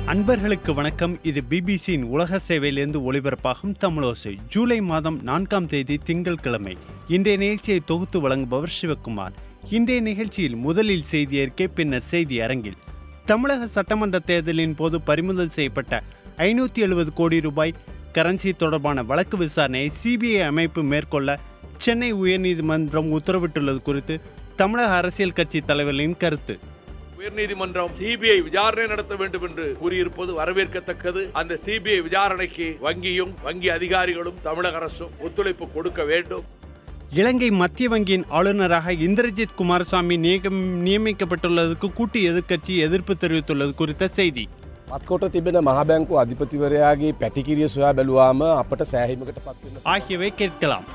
அன்பர்களுக்கு வணக்கம் இது பிபிசியின் உலக சேவையிலிருந்து ஒளிபரப்பாகும் தமிழோசை ஜூலை மாதம் நான்காம் தேதி திங்கட்கிழமை இன்றைய நிகழ்ச்சியை தொகுத்து வழங்குபவர் சிவக்குமார் இன்றைய நிகழ்ச்சியில் முதலில் செய்தி அறிக்கை பின்னர் செய்தி அரங்கில் தமிழக சட்டமன்ற தேர்தலின் போது பறிமுதல் செய்யப்பட்ட ஐநூற்றி எழுபது கோடி ரூபாய் கரன்சி தொடர்பான வழக்கு விசாரணையை சிபிஐ அமைப்பு மேற்கொள்ள சென்னை உயர்நீதிமன்றம் உத்தரவிட்டுள்ளது குறித்து தமிழக அரசியல் கட்சி தலைவர்களின் கருத்து உயர்நீதிமன்றம் சிபிஐ விசாரணை நடத்த வேண்டும் என்று கூறியிருப்பது வரவேற்கத்தக்கது அந்த சிபிஐ விசாரணைக்கு வங்கியும் வங்கி அதிகாரிகளும் தமிழக அரசும் ஒத்துழைப்பு கொடுக்க வேண்டும் இலங்கை மத்திய வங்கியின் ஆளுநராக இந்திரஜித் குமாரசாமி நியம நியமிக்கப்பட்டுள்ளதற்கு கூட்டு எதிர்க்கட்சி எதிர்ப்பு தெரிவித்துள்ளது குறித்த செய்தி පත්කොට තිබෙන මහබැංකු අධිපතිවරයාගේ පැටිකිරිය සොයා බැලුවාම අපට සෑහිමකට පත්වන්න ஆகியவை கேட்கலாம்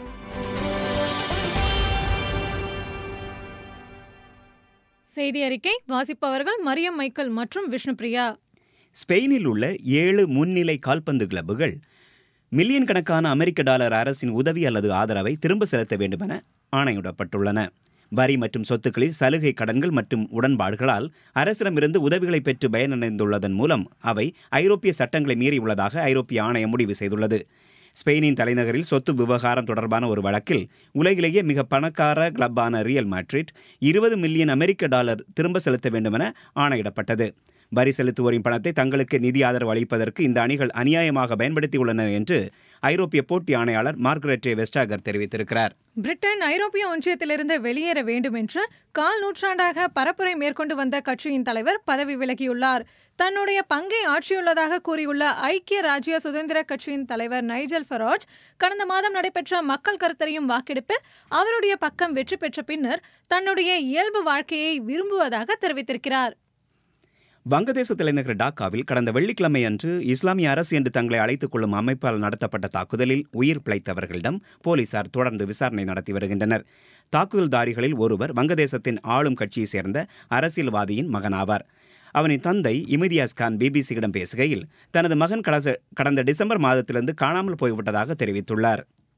செய்தி அறிக்கை வாசிப்பவர்கள் மரியம் மைக்கேல் மற்றும் விஷ்ணுபிரியா ஸ்பெயினில் உள்ள ஏழு முன்னிலை கால்பந்து கிளப்புகள் மில்லியன் கணக்கான அமெரிக்க டாலர் அரசின் உதவி அல்லது ஆதரவை திரும்ப செலுத்த வேண்டுமென ஆணையிடப்பட்டுள்ளன வரி மற்றும் சொத்துக்களில் சலுகை கடன்கள் மற்றும் உடன்பாடுகளால் அரசிடமிருந்து உதவிகளை பெற்று பயனடைந்துள்ளதன் மூலம் அவை ஐரோப்பிய சட்டங்களை மீறியுள்ளதாக ஐரோப்பிய ஆணையம் முடிவு செய்துள்ளது ஸ்பெயினின் தலைநகரில் சொத்து விவகாரம் தொடர்பான ஒரு வழக்கில் உலகிலேயே மிக பணக்கார கிளப்பான ரியல் மேட்ரிட் இருபது மில்லியன் அமெரிக்க டாலர் திரும்ப செலுத்த வேண்டுமென ஆணையிடப்பட்டது வரி செலுத்துவோரின் பணத்தை தங்களுக்கு நிதி ஆதரவு அளிப்பதற்கு இந்த அணிகள் அநியாயமாக பயன்படுத்தியுள்ளன என்று ஐரோப்பிய போட்டி ஆணையாளர் மார்கரெட் வெஸ்டாகர் தெரிவித்திருக்கிறார் பிரிட்டன் ஐரோப்பிய ஒன்றியத்திலிருந்து வெளியேற வேண்டும் என்று கால் நூற்றாண்டாக பரப்புரை மேற்கொண்டு வந்த கட்சியின் தலைவர் பதவி விலகியுள்ளார் தன்னுடைய பங்கை ஆற்றியுள்ளதாக கூறியுள்ள ஐக்கிய ராஜ்ய சுதந்திர கட்சியின் தலைவர் நைஜல் ஃபராஜ் கடந்த மாதம் நடைபெற்ற மக்கள் கருத்தறியும் வாக்கெடுப்பில் அவருடைய பக்கம் வெற்றி பெற்ற பின்னர் தன்னுடைய இயல்பு வாழ்க்கையை விரும்புவதாக தெரிவித்திருக்கிறார் வங்கதேச தலைநகர் டாக்காவில் கடந்த வெள்ளிக்கிழமை அன்று இஸ்லாமிய அரசு என்று தங்களை அழைத்துக் கொள்ளும் அமைப்பால் நடத்தப்பட்ட தாக்குதலில் உயிர் பிழைத்தவர்களிடம் போலீசார் தொடர்ந்து விசாரணை நடத்தி வருகின்றனர் தாக்குதல்தாரிகளில் ஒருவர் வங்கதேசத்தின் ஆளும் கட்சியைச் சேர்ந்த அரசியல்வாதியின் மகனாவார் அவனின் தந்தை இமிதியாஸ் கான் பிபிசியிடம் பேசுகையில் தனது மகன் கடந்த கடந்த டிசம்பர் மாதத்திலிருந்து காணாமல் போய்விட்டதாக தெரிவித்துள்ளார்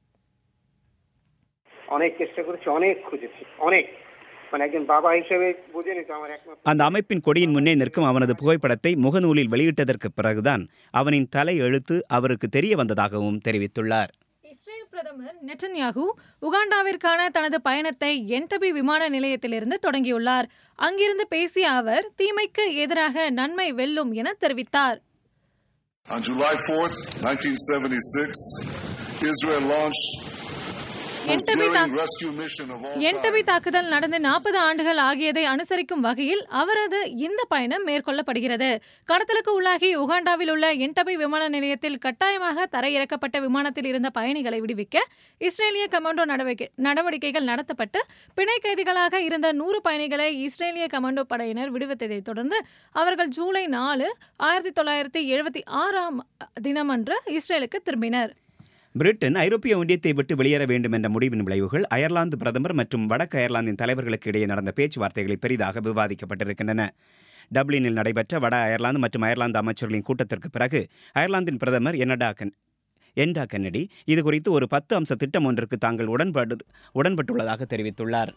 অনেক চেষ্টা করেছি অনেক খুঁজেছি অনেক মানে একজন বাবা হিসেবে বুঝে নিত আমার একমাত্র அந்த அமைப்பின் கொடியின் முன்னே நிற்கும் அவனது புகைப்படத்தை முகநூலில் வெளியிட்டதற்கு பிறகுதான் அவனின் தலை எழுத்து அவருக்கு தெரிய வந்ததாகவும் தெரிவித்துள்ளார் இஸ்ரேல் பிரதமர் நெட்டன்யாகு உகாண்டாவிற்கான தனது பயணத்தை என்டபி விமான நிலையத்திலிருந்து தொடங்கியுள்ளார் அங்கிருந்து பேசிய அவர் தீமைக்கு எதிராக நன்மை வெல்லும் என தெரிவித்தார் On July 4th, 1976, Israel launched the most Entebbe daring தாக்- rescue mission of all Entebbe time. தாக்குதல் நடந்து நாற்பது ஆண்டுகள் ஆகியதை அனுசரிக்கும் வகையில் அவரது இந்த பயணம் மேற்கொள்ளப்படுகிறது கடத்தலுக்கு உள்ளாகி உகாண்டாவில் உள்ள என்டபி விமான நிலையத்தில் கட்டாயமாக தரையிறக்கப்பட்ட விமானத்தில் இருந்த பயணிகளை விடுவிக்க இஸ்ரேலிய கமாண்டோ நடவடிக்கை நடவடிக்கைகள் நடத்தப்பட்டு பிணை கைதிகளாக இருந்த நூறு பயணிகளை இஸ்ரேலிய கமாண்டோ படையினர் விடுவித்ததைத் தொடர்ந்து அவர்கள் ஜூலை நாலு ஆயிரத்தி தொள்ளாயிரத்தி எழுபத்தி ஆறாம் தினமன்று இஸ்ரேலுக்கு திரும்பினர் பிரிட்டன் ஐரோப்பிய ஒன்றியத்தை விட்டு வெளியேற வேண்டும் என்ற முடிவின் விளைவுகள் அயர்லாந்து பிரதமர் மற்றும் வடக்கு அயர்லாந்தின் தலைவர்களுக்கு இடையே நடந்த பேச்சுவார்த்தைகளில் பெரிதாக விவாதிக்கப்பட்டிருக்கின்றன டப்ளினில் நடைபெற்ற வட அயர்லாந்து மற்றும் அயர்லாந்து அமைச்சர்களின் கூட்டத்திற்கு பிறகு அயர்லாந்தின் பிரதமர் என்னடா கன் என்டா கென்னடி இது குறித்து ஒரு பத்து அம்ச திட்டம் ஒன்றுக்கு தாங்கள் உடன்பாடு உடன்பட்டுள்ளதாக தெரிவித்துள்ளார்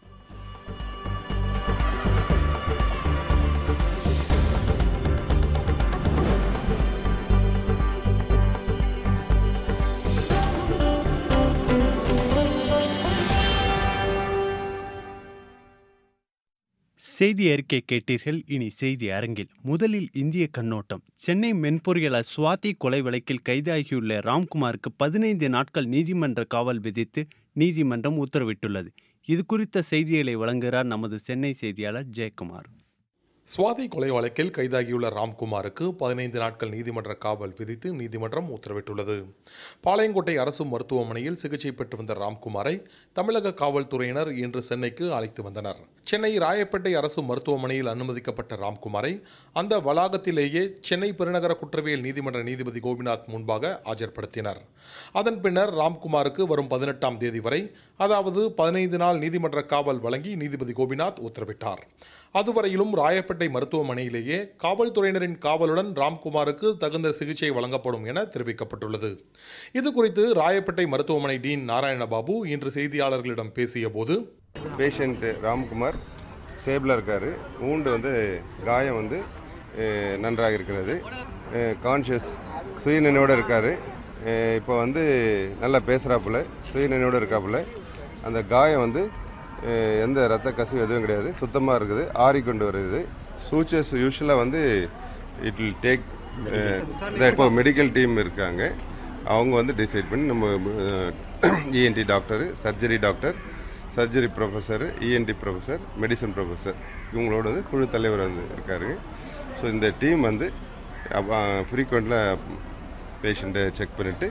செய்தி அறிக்கை கேட்டீர்கள் இனி செய்தி அரங்கில் முதலில் இந்திய கண்ணோட்டம் சென்னை மென்பொறியாளர் சுவாதி கொலை வழக்கில் கைதாகியுள்ள ராம்குமாருக்கு பதினைந்து நாட்கள் நீதிமன்ற காவல் விதித்து நீதிமன்றம் உத்தரவிட்டுள்ளது இது குறித்த செய்திகளை வழங்குகிறார் நமது சென்னை செய்தியாளர் ஜெயக்குமார் சுவாதி கொலை வழக்கில் கைதாகியுள்ள ராம்குமாருக்கு பதினைந்து நாட்கள் நீதிமன்ற காவல் விதித்து நீதிமன்றம் உத்தரவிட்டுள்ளது பாளையங்கோட்டை அரசு மருத்துவமனையில் சிகிச்சை பெற்று வந்த ராம்குமாரை தமிழக காவல்துறையினர் இன்று சென்னைக்கு அழைத்து வந்தனர் சென்னை ராயப்பேட்டை அரசு மருத்துவமனையில் அனுமதிக்கப்பட்ட ராம்குமாரை அந்த வளாகத்திலேயே சென்னை பெருநகர குற்றவியல் நீதிமன்ற நீதிபதி கோபிநாத் முன்பாக ஆஜர்படுத்தினர் அதன் பின்னர் ராம்குமாருக்கு வரும் பதினெட்டாம் தேதி வரை அதாவது பதினைந்து நாள் நீதிமன்ற காவல் வழங்கி நீதிபதி கோபிநாத் உத்தரவிட்டார் அதுவரையிலும் ராயப்பேட்டை மருத்துவமனையிலேயே காவல்துறையினரின் காவலுடன் ராம்குமாருக்கு தகுந்த சிகிச்சை வழங்கப்படும் என தெரிவிக்கப்பட்டுள்ளது இது குறித்து ராயப்பேட்டை மருத்துவமனை டீன் நாராயணபாபு இன்று செய்தியாளர்களிடம் பேசிய போது பேஷண்ட்டு ராம்குமார் சேபில் இருக்கார் ஊண்டு வந்து காயம் வந்து அஹ், நன்றாக இருக்கிறது கான்ஷியஸ் சுயநினைவோடு இருக்கார் இப்போ வந்து நல்லா பேசுகிறாப்புல சுயநினைவோடு இருக்காப்புல அந்த காயம் வந்து அஹ், எந்த ரத்த கசிவு எதுவும் கிடையாது சுத்தமாக இருக்குது ஆறி கொண்டு வருது சூச்சர்ஸ் யூஸ்வலாக வந்து இட் வில் டேக் இப்போ மெடிக்கல் டீம் இருக்காங்க அவங்க வந்து டிசைட் பண்ணி நம்ம ENT doctor surgery doctor surgery professor ENT professor medicine professor இவங்களோட வந்து குழு தலைவர் வந்து இருக்காருங்க ஸோ இந்த டீம் வந்து ஃப்ரீக்வெண்ட்டில் பேஷண்ட்டை செக் பண்ணிவிட்டு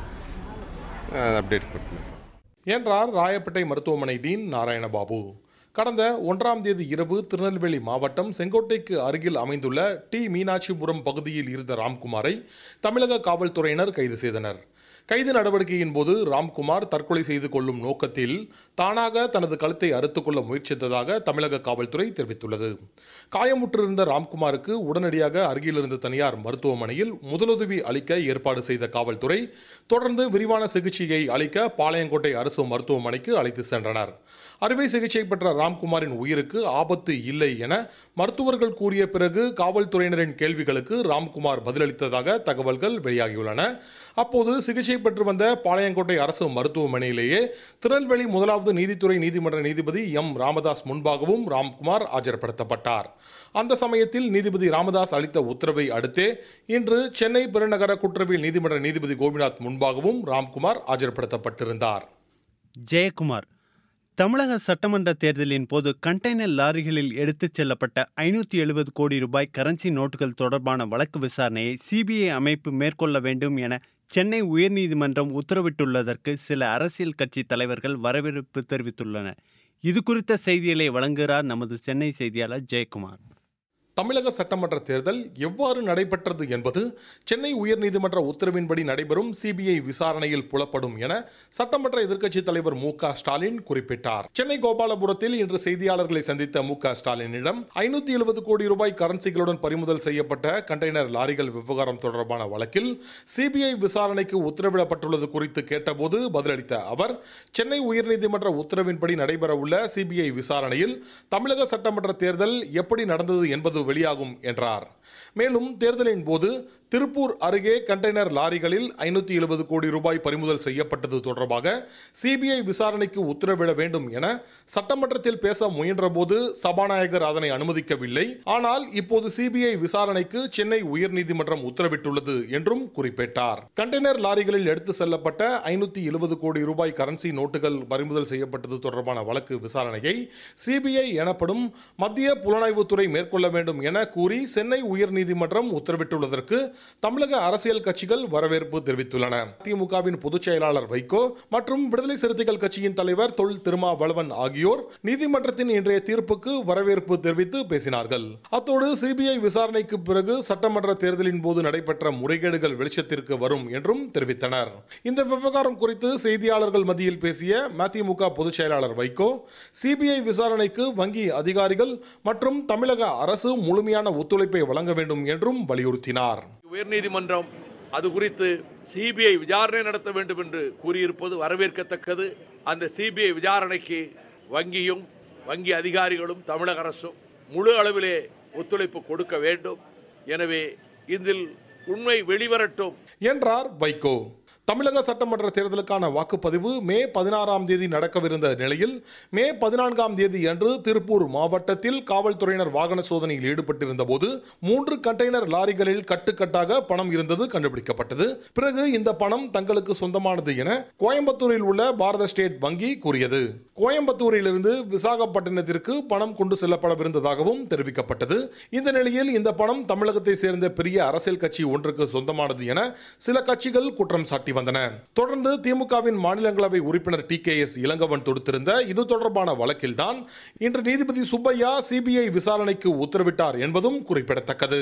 அப்டேட் கொடுக்கணும் என்றார் ராயப்பேட்டை மருத்துவமனை டீன் நாராயணபாபு கடந்த ஒன்றாம் தேதி இரவு திருநெல்வேலி மாவட்டம் செங்கோட்டைக்கு அருகில் அமைந்துள்ள டி மீனாட்சிபுரம் பகுதியில் இருந்த ராம்குமாரை தமிழக காவல்துறையினர் கைது செய்தனர் கைது நடவடிக்கையின் போது ராம்குமார் தற்கொலை செய்து கொள்ளும் நோக்கத்தில் தானாக தனது கழுத்தை அறுத்துக்கொள்ள முயற்சித்ததாக தமிழக காவல்துறை தெரிவித்துள்ளது காயமுற்றிருந்த ராம்குமாருக்கு உடனடியாக அருகில் இருந்த தனியார் மருத்துவமனையில் முதலுதவி அளிக்க ஏற்பாடு செய்த காவல்துறை தொடர்ந்து விரிவான சிகிச்சையை அளிக்க பாளையங்கோட்டை அரசு மருத்துவமனைக்கு அழைத்து சென்றனர் அறுவை சிகிச்சை பெற்ற ராம்குமாரின் உயிருக்கு ஆபத்து இல்லை என மருத்துவர்கள் கூறிய பிறகு காவல்துறையினரின் கேள்விகளுக்கு ராம்குமார் பதிலளித்ததாக தகவல்கள் வெளியாகியுள்ளன அப்போது சிகிச்சை பெற்று வந்த பாளையங்கோட்டை அரசு மருத்துவமனையிலேயே திருநெல்வேலி முதலாவது நீதித்துறை நீதிமன்ற நீதிபதி எம் ராமதாஸ் முன்பாகவும் ராம்குமார் ஆஜர்படுத்தப்பட்டார் அந்த சமயத்தில் நீதிபதி ராமதாஸ் அளித்த உத்தரவை அடுத்தே இன்று சென்னை பெருநகர குற்றவியல் நீதிமன்ற நீதிபதி கோபிநாத் முன்பாகவும் ராம்குமார் ஆஜர்படுத்தப்பட்டிருந்தார் ஜெயக்குமார் தமிழக சட்டமன்ற தேர்தலின் போது கண்டெய்னர் லாரிகளில் எடுத்துச் செல்லப்பட்ட ஐநூற்றி எழுபது கோடி ரூபாய் கரன்சி நோட்டுகள் தொடர்பான வழக்கு விசாரணையை சிபிஐ அமைப்பு மேற்கொள்ள வேண்டும் என சென்னை உயர்நீதிமன்றம் உத்தரவிட்டுள்ளதற்கு சில அரசியல் கட்சி தலைவர்கள் வரவேற்பு தெரிவித்துள்ளனர் இது குறித்த செய்திகளை வழங்குகிறார் நமது சென்னை செய்தியாளர் ஜெயக்குமார் தமிழக சட்டமன்ற தேர்தல் எவ்வாறு நடைபெற்றது என்பது சென்னை உயர்நீதிமன்ற உத்தரவின்படி நடைபெறும் சிபிஐ விசாரணையில் புலப்படும் என சட்டமன்ற எதிர்க்கட்சித் தலைவர் மு க ஸ்டாலின் குறிப்பிட்டார் சென்னை கோபாலபுரத்தில் இன்று செய்தியாளர்களை சந்தித்த மு க ஸ்டாலினிடம் ஐநூத்தி எழுபது கோடி ரூபாய் கரன்சிகளுடன் பறிமுதல் செய்யப்பட்ட கண்டெய்னர் லாரிகள் விவகாரம் தொடர்பான வழக்கில் சிபிஐ விசாரணைக்கு உத்தரவிடப்பட்டுள்ளது குறித்து கேட்டபோது பதிலளித்த அவர் சென்னை உயர்நீதிமன்ற உத்தரவின்படி நடைபெறவுள்ள சிபிஐ விசாரணையில் தமிழக சட்டமன்ற தேர்தல் எப்படி நடந்தது என்பது வெளியாகும் என்றார் மேலும் தேர்தலின் போது திருப்பூர் அருகே கண்டெய்னர் லாரிகளில் ஐநூத்தி எழுபது கோடி ரூபாய் பறிமுதல் செய்யப்பட்டது தொடர்பாக சிபிஐ விசாரணைக்கு உத்தரவிட வேண்டும் என சட்டமன்றத்தில் பேச முயன்றபோது சபாநாயகர் அதனை அனுமதிக்கவில்லை ஆனால் இப்போது சிபிஐ விசாரணைக்கு சென்னை உயர்நீதிமன்றம் உத்தரவிட்டுள்ளது என்றும் குறிப்பிட்டார் கண்டெய்னர் லாரிகளில் எடுத்து செல்லப்பட்ட ஐநூத்தி எழுபது கோடி ரூபாய் கரன்சி நோட்டுகள் பறிமுதல் செய்யப்பட்டது தொடர்பான வழக்கு விசாரணையை சிபிஐ எனப்படும் மத்திய புலனாய்வுத்துறை மேற்கொள்ள வேண்டும் என கூறி சென்னை உயர்நீதிமன்றம் உத்தரவிட்டுள்ளதற்கு தமிழக அரசியல் கட்சிகள் வரவேற்பு தெரிவித்துள்ளன திமுகவின் பொதுச் செயலாளர் வைகோ மற்றும் விடுதலை சிறுத்தைகள் கட்சியின் தலைவர் தொல் திருமாவளவன் ஆகியோர் நீதிமன்றத்தின் இன்றைய தீர்ப்புக்கு வரவேற்பு தெரிவித்து பேசினார்கள் அத்தோடு சிபிஐ விசாரணைக்கு பிறகு சட்டமன்ற தேர்தலின் போது நடைபெற்ற முறைகேடுகள் வெளிச்சத்திற்கு வரும் என்றும் தெரிவித்தனர் இந்த விவகாரம் குறித்து செய்தியாளர்கள் மத்தியில் பேசிய மதிமுக பொதுச் செயலாளர் வைகோ சிபிஐ விசாரணைக்கு வங்கி அதிகாரிகள் மற்றும் தமிழக அரசு முழுமையான ஒத்துழைப்பை வழங்க வேண்டும் என்றும் வலியுறுத்தினார் உயர்நீதிமன்றம் அது குறித்து சிபிஐ விசாரணை நடத்த வேண்டும் என்று கூறியிருப்பது வரவேற்கத்தக்கது அந்த சிபிஐ விசாரணைக்கு வங்கியும் வங்கி அதிகாரிகளும் தமிழக அரசும் முழு அளவிலே ஒத்துழைப்பு கொடுக்க வேண்டும் எனவே இதில் உண்மை வெளிவரட்டும் என்றார் வைகோ தமிழக சட்டமன்ற தேர்தலுக்கான வாக்குப்பதிவு மே பதினாறாம் தேதி நடக்கவிருந்த நிலையில் மே பதினான்காம் தேதி அன்று திருப்பூர் மாவட்டத்தில் காவல்துறையினர் வாகன சோதனையில் ஈடுபட்டிருந்த போது மூன்று கண்டெய்னர் லாரிகளில் கட்டுக்கட்டாக பணம் இருந்தது கண்டுபிடிக்கப்பட்டது பிறகு இந்த பணம் தங்களுக்கு சொந்தமானது என கோயம்புத்தூரில் உள்ள பாரத ஸ்டேட் வங்கி கூறியது கோயம்புத்தூரிலிருந்து விசாகப்பட்டினத்திற்கு பணம் கொண்டு செல்லப்படவிருந்ததாகவும் தெரிவிக்கப்பட்டது இந்த நிலையில் இந்த பணம் தமிழகத்தை சேர்ந்த பெரிய அரசியல் கட்சி ஒன்றுக்கு சொந்தமானது என சில கட்சிகள் குற்றம் சாட்டி வந்தன தொடர்ந்து திமுகவின் மாநிலங்களவை உறுப்பினர் டி கே எஸ் இளங்கவன் தொடுத்திருந்த இது தொடர்பான வழக்கில்தான் இன்று நீதிபதி சுப்பையா சிபிஐ விசாரணைக்கு உத்தரவிட்டார் என்பதும் குறிப்பிடத்தக்கது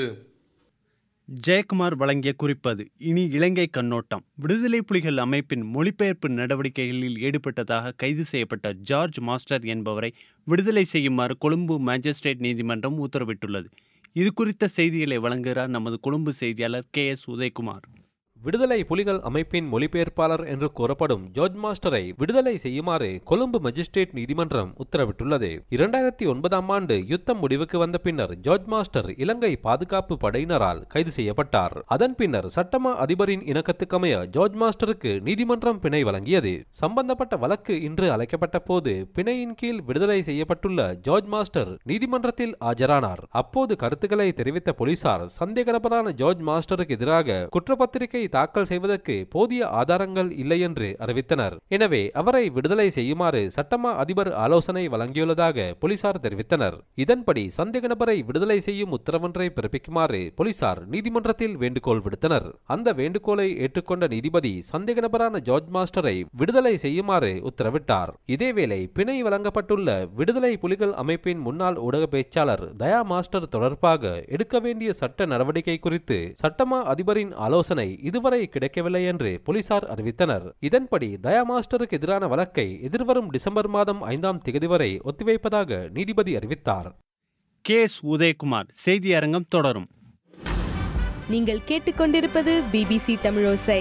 ஜெயக்குமார் வழங்கிய குறிப்பது இனி இலங்கை கண்ணோட்டம் விடுதலை புலிகள் அமைப்பின் மொழிபெயர்ப்பு நடவடிக்கைகளில் ஈடுபட்டதாக கைது செய்யப்பட்ட ஜார்ஜ் மாஸ்டர் என்பவரை விடுதலை செய்யுமாறு கொழும்பு மேஜிஸ்ட்ரேட் நீதிமன்றம் உத்தரவிட்டுள்ளது இது குறித்த செய்திகளை வழங்குகிறார் நமது கொழும்பு செய்தியாளர் கே எஸ் உதயகுமார் விடுதலை புலிகள் அமைப்பின் மொழிபெயர்ப்பாளர் என்று கூறப்படும் ஜார்ஜ் மாஸ்டரை விடுதலை செய்யுமாறு கொழும்பு மஜிஸ்ட்ரேட் நீதிமன்றம் உத்தரவிட்டுள்ளது இரண்டாயிரத்தி ஒன்பதாம் ஆண்டு யுத்தம் முடிவுக்கு வந்த பின்னர் ஜார்ஜ் மாஸ்டர் இலங்கை பாதுகாப்பு படையினரால் கைது செய்யப்பட்டார் அதன் பின்னர் சட்டமா அதிபரின் இணக்கத்துக்கமைய ஜார்ஜ் மாஸ்டருக்கு நீதிமன்றம் பிணை வழங்கியது சம்பந்தப்பட்ட வழக்கு இன்று அழைக்கப்பட்ட போது பிணையின் கீழ் விடுதலை செய்யப்பட்டுள்ள ஜார்ஜ் மாஸ்டர் நீதிமன்றத்தில் ஆஜரானார் அப்போது கருத்துக்களை தெரிவித்த போலீசார் சந்தேகநபரான ஜார்ஜ் மாஸ்டருக்கு எதிராக குற்றப்பத்திரிகை தாக்கல் செய்வதற்கு போதிய ஆதாரங்கள் இல்லை என்று அறிவித்தனர் எனவே அவரை விடுதலை செய்யுமாறு சட்டமா அதிபர் ஆலோசனை வழங்கியுள்ளதாக போலீசார் தெரிவித்தனர் இதன்படி சந்தேக நபரை விடுதலை செய்யும் உத்தரவொன்றை பிறப்பிக்குமாறு போலீசார் நீதிமன்றத்தில் வேண்டுகோள் விடுத்தனர் அந்த வேண்டுகோளை ஏற்றுக்கொண்ட நீதிபதி சந்தேக நபரான ஜார்ஜ் மாஸ்டரை விடுதலை செய்யுமாறு உத்தரவிட்டார் இதேவேளை பிணை வழங்கப்பட்டுள்ள விடுதலை புலிகள் அமைப்பின் முன்னாள் ஊடக பேச்சாளர் தயா மாஸ்டர் தொடர்பாக எடுக்க வேண்டிய சட்ட நடவடிக்கை குறித்து சட்டமா அதிபரின் ஆலோசனை இதுவரை கிடைக்கவில்லை என்று போலீசார் அறிவித்தனர் இதன்படி தயா மாஸ்டருக்கு எதிரான வழக்கை எதிர்வரும் டிசம்பர் மாதம் ஐந்தாம் தேதி வரை ஒத்திவைப்பதாக நீதிபதி அறிவித்தார் கே எஸ் உதயகுமார் செய்தி அரங்கம் தொடரும் நீங்கள் கேட்டுக்கொண்டிருப்பது பிபிசி தமிழோசை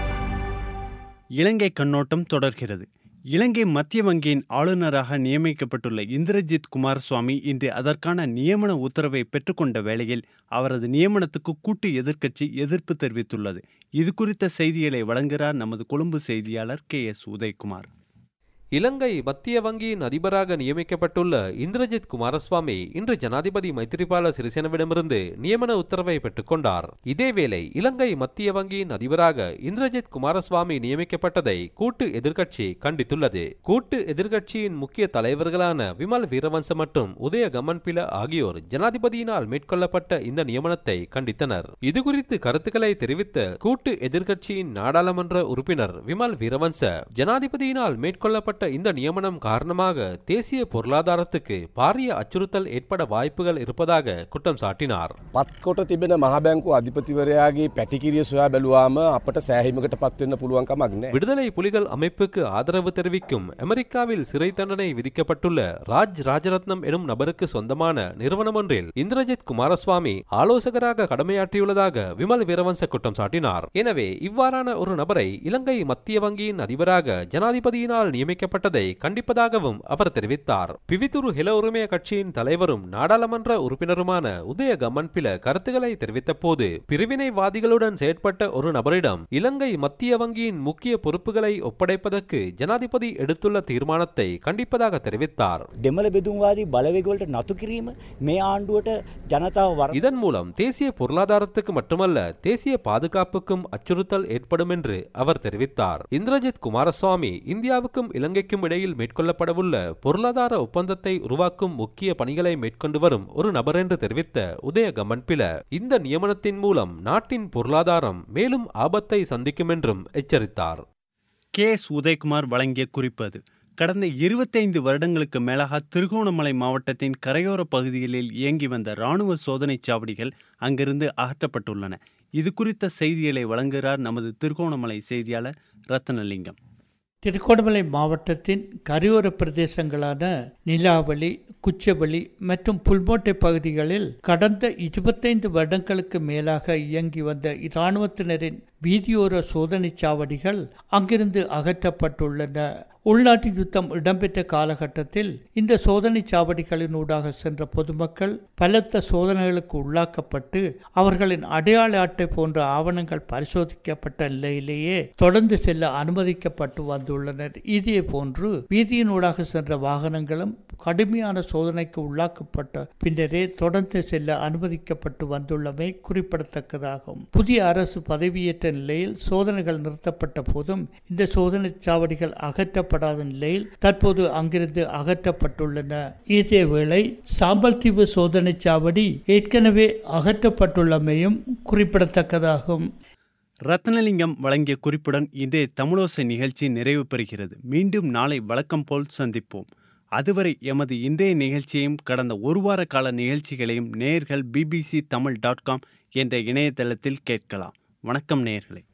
இலங்கை கண்ணோட்டம் தொடர்கிறது இலங்கை மத்திய வங்கியின் ஆளுநராக நியமிக்கப்பட்டுள்ள இந்திரஜித் குமாரசுவாமி இன்று அதற்கான நியமன உத்தரவை பெற்றுக்கொண்ட வேளையில் அவரது நியமனத்துக்கு கூட்டு எதிர்க்கட்சி எதிர்ப்பு தெரிவித்துள்ளது இது குறித்த செய்திகளை வழங்குகிறார் நமது கொழும்பு செய்தியாளர் கே எஸ் உதயகுமார் இலங்கை மத்திய வங்கியின் அதிபராக நியமிக்கப்பட்டுள்ள இந்திரஜித் குமாரசுவாமி இன்று ஜனாதிபதி மைத்திரிபால சிறிசேனவிடமிருந்து நியமன உத்தரவை பெற்றுக்கொண்டார் இதேவேளை இலங்கை மத்திய வங்கியின் அதிபராக இந்திரஜித் குமாரசுவாமி நியமிக்கப்பட்டதை கூட்டு எதிர்க்கட்சி கண்டித்துள்ளது கூட்டு எதிர்க்கட்சியின் முக்கிய தலைவர்களான விமல் வீரவன்ச மற்றும் உதய கமன்பில ஆகியோர் ஜனாதிபதியினால் மேற்கொள்ளப்பட்ட இந்த நியமனத்தை கண்டித்தனர் இதுகுறித்து கருத்துக்களை தெரிவித்த கூட்டு எதிர்க்கட்சியின் நாடாளுமன்ற உறுப்பினர் விமல் வீரவன்ச ஜனாதிபதியினால் மேற்கொள்ளப்பட்ட இந்த நியமனம் காரணமாக தேசிய பொருளாதாரத்துக்கு பாரிய அச்சுறுத்தல் ஏற்பட வாய்ப்புகள் இருப்பதாக குற்றம் சாட்டினார் පත්කොට තිබෙන මහබැංකු අධිපතිවරයාගේ පැටිකිරිය සොයා බැලුවාම අපට සෑහිමකට පත්වෙන්න පුළුවන්කමක් නෑ. விடுதலை புலிகள் அமைப்புக்கு ஆதரவு தெரிவிக்கும் அமெரிக்காவில் சிறை தண்டனை விதிக்கப்பட்டுள்ள ராஜ் ராஜரத்னம் எனும் நபருக்கு சொந்தமான நிறுவனம் ஒன்றில் இந்திரஜித் குமாரசுவாமி ஆலோசகராக கடமையாற்றியுள்ளதாக விமல் வீரவன்ச குற்றம் சாட்டினார் எனவே இவ்வாறான ஒரு நபரை இலங்கை மத்திய வங்கியின் அதிபராக ஜனாதிபதியினால் நியமிக்கப்பட்டதை கண்டிப்பதாகவும் அவர் தெரிவித்தார் பிவித்துரு ஹில உரிமைய கட்சியின் தலைவரும் நாடாளுமன்ற உறுப்பினருமான உதய கமன்பில கருத்துக்களை தெரிவித்த போது பிரிவினைவாதிகளுடன் செயற்பட்ட ஒரு நபரிடம் இலங்கை மத்திய வங்கியின் முக்கிய பொறுப்புகளை ஒப்படைப்பதற்கு ஜனாதிபதி எடுத்துள்ள தீர்மானத்தை கண்டிப்பதாக தெரிவித்தார் දෙමළ බෙදුම්වාදී බලවේගවලට නතු කිරීම මේ ආණ්ඩුවට ජනතාව වර இதன் மூலம் தேசிய பொருளாதாரத்துக்கு மட்டுமல்ல தேசிய பாதுகாப்புக்கும் அச்சுறுத்தல் ஏற்படும் என்று அவர் தெரிவித்தார் இந்திரஜித் குமாரசுவாமி இந்தியாவுக்கும் இலங்கைக்கும் இடையில் மேற்கொள்ளப்படவுள்ள பொருளாதார ஒப்பந்தத்தை உருவாக்கும் முக்கிய பணிகளை மேற்கொண்டு வரும் ஒரு நபர் என்று தெரிவித்த உதய கமன்பில இந்த நியமனத்தின் மூலம் நாட்டின் பொருளாதாரம் மேலும் ஆபத்தை சந்திக்கும் என்றும் எச்சரித்தார் கே எஸ் உதயகுமார் வழங்கிய குறிப்பு அது கடந்த இருபத்தைந்து வருடங்களுக்கு மேலாக திருகோணமலை மாவட்டத்தின் கரையோர பகுதிகளில் இயங்கி வந்த இராணுவ சோதனைச் சாவடிகள் அங்கிருந்து அகற்றப்பட்டுள்ளன இது குறித்த செய்திகளை வழங்குகிறார் நமது திருகோணமலை செய்தியாளர் ரத்னலிங்கம் திருகோணமலை மாவட்டத்தின் கரையோர பிரதேசங்களான நிலாவளி குச்சவெளி மற்றும் புல்மோட்டை பகுதிகளில் கடந்த இருபத்தைந்து வருடங்களுக்கு மேலாக இயங்கி வந்த இராணுவத்தினரின் வீதியோர சோதனைச் சாவடிகள் அங்கிருந்து அகற்றப்பட்டுள்ளன உள்நாட்டு யுத்தம் இடம்பெற்ற காலகட்டத்தில் இந்த சோதனைச் சாவடிகளினூடாக சென்ற பொதுமக்கள் பலத்த சோதனைகளுக்கு உள்ளாக்கப்பட்டு அவர்களின் அடையாள அட்டை போன்ற ஆவணங்கள் பரிசோதிக்கப்பட்ட நிலையிலேயே தொடர்ந்து செல்ல அனுமதிக்கப்பட்டு வந்துள்ளனர் இதே போன்று வீதியினூடாக சென்ற வாகனங்களும் கடுமையான சோதனைக்கு உள்ளாக்கப்பட்ட பின்னரே தொடர்ந்து செல்ல அனுமதிக்கப்பட்டு வந்துள்ளமை குறிப்பிடத்தக்கதாகும் புதிய அரசு பதவியேற்ற நிலையில் சோதனைகள் நிறுத்தப்பட்ட போதும் இந்த சோதனைச் சாவடிகள் அகற்றப்படாத நிலையில் தற்போது அங்கிருந்து அகற்றப்பட்டுள்ளன இதேவேளை சாம்பல்தீவு சோதனைச் சாவடி ஏற்கனவே அகற்றப்பட்டுள்ளமையும் குறிப்பிடத்தக்கதாகும் ரத்னலிங்கம் வழங்கிய குறிப்புடன் இன்றைய தமிழோசை நிகழ்ச்சி நிறைவு பெறுகிறது மீண்டும் நாளை வழக்கம் போல் சந்திப்போம் அதுவரை எமது இன்றைய நிகழ்ச்சியையும் கடந்த ஒரு வார கால நிகழ்ச்சிகளையும் நேயர்கள் பிபிசி தமிழ் டாட் காம் என்ற இணையதளத்தில் கேட்கலாம் வணக்கம் நேயர்களே